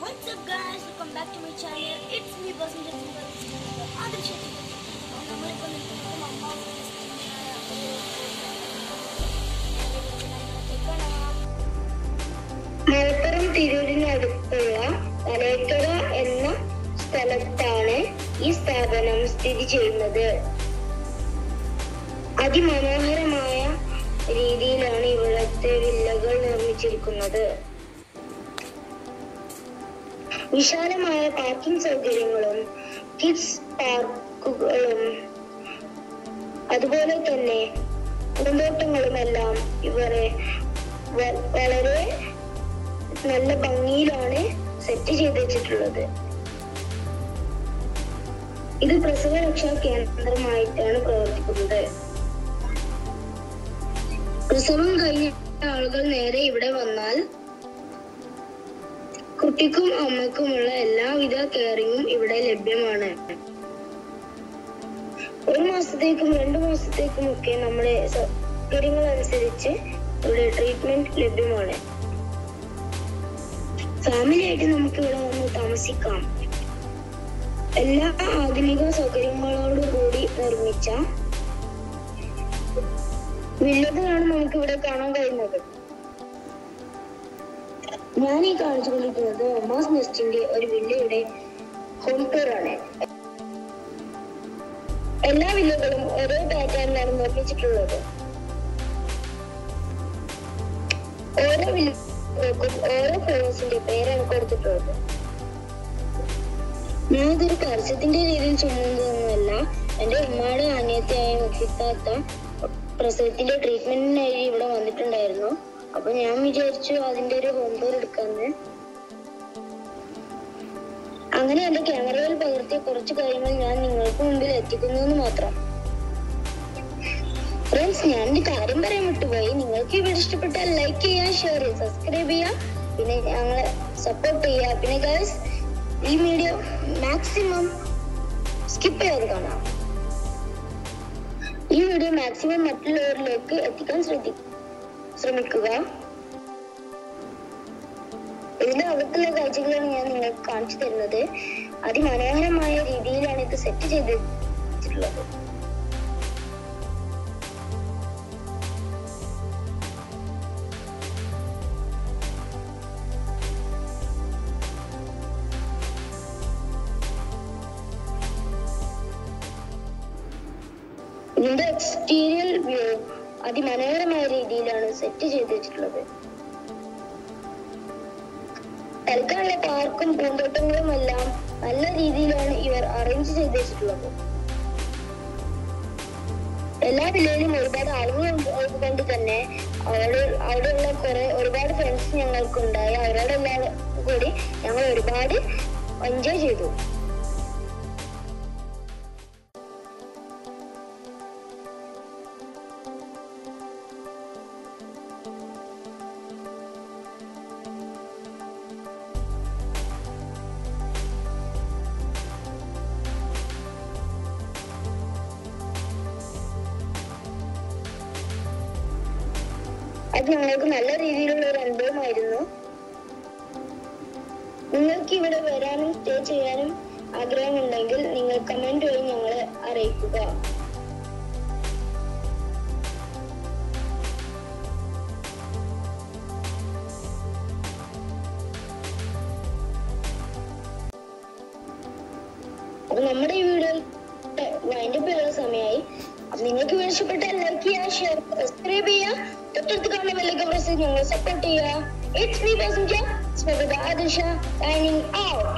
What's up guys? Welcome back to my channel. It's me Basan Jatinder. ആദർശ നമ്മളിപ്പോൾ നിൽക്കുന്നത് അമ്മ മലപ്പുറം തിരൂരിനടുത്തുള്ള തലേക്കര എന്ന സ്ഥലത്താണ് ഈ സ്ഥാപനം സ്ഥിതി ചെയ്യുന്നത് അതിമനോഹരമായ രീതിയിലാണ് ഇവിടുത്തെ വില്ലകൾ നിർമ്മിച്ചിരിക്കുന്നത് വിശാലമായ പാർക്കിംഗ് സൗകര്യങ്ങളും കിഡ്സ് പാർക്കുകളും അതുപോലെ തന്നെ പൂന്തോട്ടങ്ങളും എല്ലാം ഇവരെ വ- വളരെ നല്ല ഭംഗിയിലാണ് സെറ്റ് ചെയ്ത് വെച്ചിട്ടുള്ളത് ഇത് പ്രസവ രക്ഷാ കേന്ദ്രമായിട്ടാണ് പ്രവർത്തിക്കുന്നത് പ്രസവം കഴിഞ്ഞ ആളുകൾ നേരെ ഇവിടെ വന്നാൽ കുട്ടിക്കും അമ്മക്കുമുള്ള എല്ലാവിധ കെയറിങ്ങും ഇവിടെ ലഭ്യമാണ് ഒരു മാസത്തേക്കും രണ്ടു മാസത്തേക്കും ഒക്കെ നമ്മുടെ സൗകര്യങ്ങൾ അനുസരിച്ച് ഇവിടെ ട്രീറ്റ്മെന്റ് ലഭ്യമാണ് ഫാമിലി ആയിട്ട് നമുക്ക് ഇവിടെ വന്ന് താമസിക്കാം എല്ലാ ആധുനിക സൗകര്യങ്ങളോട് കൂടി നിർമ്മിച്ച വില്ലകളാണ് നമുക്ക് ഇവിടെ കാണാൻ കഴിയുന്നത് ഞാൻ ഈ കാണിച്ചുകൊണ്ടിരിക്കുന്നത് ഒമാസ് നെസ്റ്റിന്റെ ഒരു വില്ലയുടെ ഹോം ടൂർ ആണ് എല്ലാ വില്ലകളും ഒരേ പാറ്റേണിലാണ് നിർമ്മിച്ചിട്ടുള്ളത് ഓരോ വില്ലകൾക്കും ഓരോ ഫ്ലവേഴ്സിന്റെ പേരാണ് കൊടുത്തിട്ടുള്ളത് ഞാൻ ഇതൊരു പരസ്യത്തിന്റെ രീതിയിൽ ചുമന്നതൊന്നുമല്ല എന്റെ ഉമ്മയുടെ അനിയത്തിയായ മുഫിത്താത്ത പ്രസവത്തിന്റെ ട്രീറ്റ്മെന്റിനായി ഇവിടെ വന്നിട്ടുണ്ടായിരുന്നു അപ്പൊ ഞാൻ വിചാരിച്ചു അതിന്റെ ഒരു ഹോം ടൂർ എടുക്കാന്ന് അങ്ങനെ എന്റെ ക്യാമറയിൽ പകർത്തിയ കുറച്ച് കാര്യങ്ങൾ ഞാൻ നിങ്ങൾക്ക് മുമ്പിൽ എത്തിക്കുന്നു എന്ന് മാത്രം ഫ്രണ്ട്സ് ഞാൻ ഒരു കാര്യം പറയാൻ വിട്ടുപോയി നിങ്ങൾക്ക് ഇവിടെ ഇഷ്ടപ്പെട്ടാൽ ലൈക്ക് ചെയ്യുക ഷെയർ ചെയ്യുക സബ്സ്ക്രൈബ് ചെയ്യുക പിന്നെ ഞങ്ങളെ സപ്പോർട്ട് ചെയ്യുക പിന്നെ ഗൈസ് ഈ വീഡിയോ മാക്സിമം സ്കിപ്പ് ചെയ്യാതെ കാണാം ഈ വീഡിയോ മാക്സിമം മറ്റുള്ളവരിലേക്ക് എത്തിക്കാൻ ശ്രദ്ധി ശ്രമിക്കുക ഇതിന്റെ അകത്തുള്ള കാഴ്ചകളാണ് ഞാൻ നിങ്ങൾക്ക് കാണിച്ചു തരുന്നത് അതിമനോഹരമായ രീതിയിലാണ് ഇത് സെറ്റ് ചെയ്തിട്ടുള്ളത് ഇതിന്റെ എക്സ്റ്റീരിയർ വ്യൂ അതിമനോഹരമായ രീതിയിലാണ് സെറ്റ് ചെയ്ത് വെച്ചിട്ടുള്ളത് തൽക്കാല പാർക്കും പൂന്തോട്ടങ്ങളും എല്ലാം നല്ല രീതിയിലാണ് ഇവർ അറേഞ്ച് ചെയ്ത് വെച്ചിട്ടുള്ളത് എല്ലാ വില്ലയിലും ഒരുപാട് ആളുകൾ ഉള്ളത് കൊണ്ട് തന്നെ അവിടെ അവിടെയുള്ള കുറെ ഒരുപാട് ഫ്രണ്ട്സ് ഞങ്ങൾക്ക് ഉണ്ടായി അവരോടെല്ലാം കൂടി ഞങ്ങൾ ഒരുപാട് എൻജോയ് ചെയ്തു അത് ഞങ്ങൾക്ക് നല്ല രീതിയിലുള്ള ഒരു അനുഭവമായിരുന്നു നിങ്ങൾക്ക് ഇവിടെ വരാനും സ്റ്റേ ചെയ്യാനും ആഗ്രഹമുണ്ടെങ്കിൽ നിങ്ങൾ കമന്റ് വഴി ഞങ്ങളെ അറിയിക്കുക അപ്പൊ നമ്മുടെ ഈ വീഡിയോ വൈൻഡപ്പ് ചെയ്യാനുള്ള സമയമായി അപ്പൊ നിങ്ങൾക്ക് വീഡിയോ ഇഷ്ടപ്പെട്ടാൽ ലൈക്ക് ചെയ്യുക ഷെയർ സബ്സ്ക്രൈബ് ചെയ്യുക തൊട്ടടുത്ത് കാണുന്ന ബെല്ലൈക്കൺ പ്രസ് ചെയ്ത് ഞങ്ങളെ സപ്പോർട്ട് ചെയ്യുക ഇറ്റ്സ് മീ പാസഞ്ചർ സ്വാഗത ആദിഷ സൈനിങ് ഔട്ട്